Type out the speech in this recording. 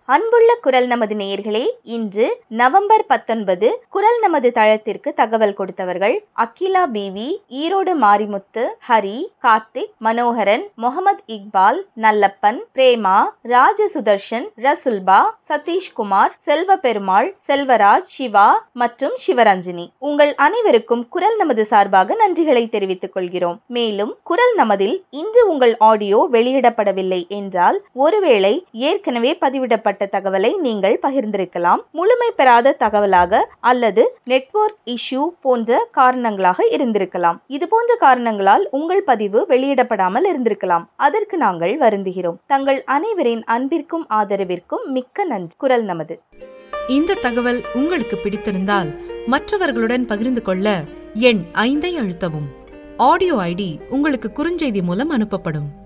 அன்புள்ள குரல் நமது நேயர்களே இன்று நவம்பர் பத்தொன்பது குரல் நமது தளத்திற்கு தகவல் கொடுத்தவர்கள் அகிலா பிவி ஈரோடு மாரிமுத்து ஹரி கார்த்திக் மனோகரன் முகமது இக்பால் நல்லப்பன் பிரேமா ராஜ சுதர்ஷன் ரசுல்பா சதீஷ்குமார் செல்வ பெருமாள் செல்வராஜ் சிவா மற்றும் சிவரஞ்சினி உங்கள் அனைவருக்கும் குரல் நமது சார்பாக நன்றிகளை தெரிவித்துக் கொள்கிறோம் மேலும் குரல் நமதில் இன்று உங்கள் ஆடியோ வெளியிடப்படவில்லை என்றால் ஒருவேளை ஏற்கனவே பதிவிடப்பட்ட தகவலை நீங்கள் பகிர்ந்திருக்கலாம் முழுமை பெறாத தகவலாக அல்லது நெட்வொர்க் இஷ்யூ போன்ற காரணங்களாக இருந்திருக்கலாம் இது போன்ற காரணங்களால் உங்கள் பதிவு வெளியிடப்படாமல் இருந்திருக்கலாம் அதற்கு நாங்கள் வருந்துகிறோம் தங்கள் அனைவரின் அன்பிற்கும் ஆதரவிற்கும் மிக்க நன்றி குரல் நமது இந்த தகவல் உங்களுக்கு பிடித்திருந்தால் மற்றவர்களுடன் பகிர்ந்து கொள்ள எண் ஐந்தை அழுத்தவும் ஆடியோ ஐடி உங்களுக்கு குறுஞ்செய்தி மூலம் அனுப்பப்படும்